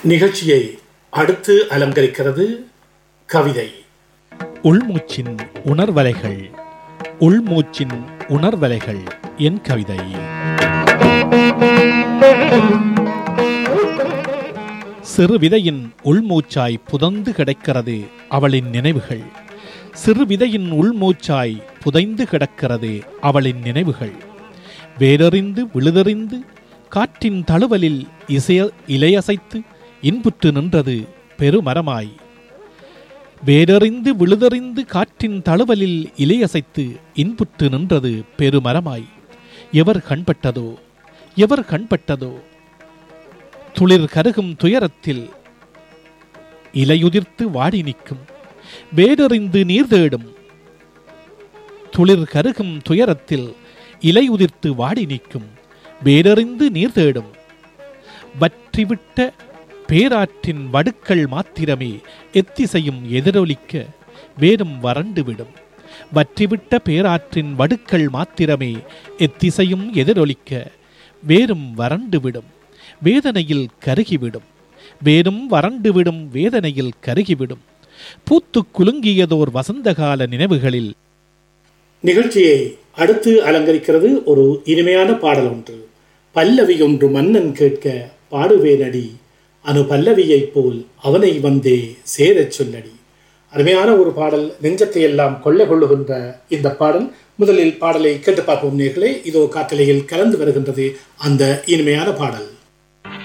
நிகழ்ச்சியை அடுத்து அலங்கரிக்கிறது கவிதை உள்மூச்சின் உணர்வலைகள் உள்மூச்சின் உணர்வலைகள் என் கவிதை சிறு விதையின் உள்மூச்சாய் புதந்து கிடக்கிறது அவளின் நினைவுகள் சிறு விதையின் உள்மூச்சாய் புதைந்து கிடக்கிறது அவளின் நினைவுகள் வேரறிந்து விழுதறிந்து காற்றின் தழுவலில் இசைய இலையசைத்து இன்புற்று நின்றது பெருமரமாய் வேரறிந்து விழுதறிந்து காற்றின் தழுவலில் இலையசைத்து இன்புற்று நின்றது பெருமரமாய் எவர் கண்பட்டதோ எவர் கண்பட்டதோ துளிர் கருகும் துயரத்தில் இலையுதிர்த்து வாடி நிற்கும் வேடறிந்து நீர் தேடும் துளிர் கருகும் துயரத்தில் இலை உதிர்த்து வாடி நிற்கும் வேடறிந்து நீர் தேடும் வற்றிவிட்ட பேராற்றின் வடுக்கள் மாத்திரமே எத்திசையும் எதிரொலிக்க வேடும் வறண்டுவிடும் வற்றிவிட்ட பேராற்றின் வடுக்கள் மாத்திரமே எத்திசையும் எதிரொலிக்க வேரும் வறண்டுவிடும் வேதனையில் கருகிவிடும் வேரும் வறண்டுவிடும் வேதனையில் கருகிவிடும் பூத்துக் குலுங்கியதோர் வசந்தகால நினைவுகளில் நிகழ்ச்சியை அடுத்து அலங்கரிக்கிறது ஒரு இனிமையான பாடல் ஒன்று பல்லவி ஒன்று மன்னன் கேட்க பாடுவேனடி அனு பல்லவியைப் போல் அவனை வந்தே சேரச் சொல்லடி அருமையான ஒரு பாடல் நெஞ்சத்தை எல்லாம் கொள்ள கொள்ளுகின்ற இந்த பாடல் முதலில் பாடலை கேட்டு பார்ப்போம் நேர்களே இதோ காத்தலையில் கலந்து வருகின்றது அந்த இனிமையான பாடல்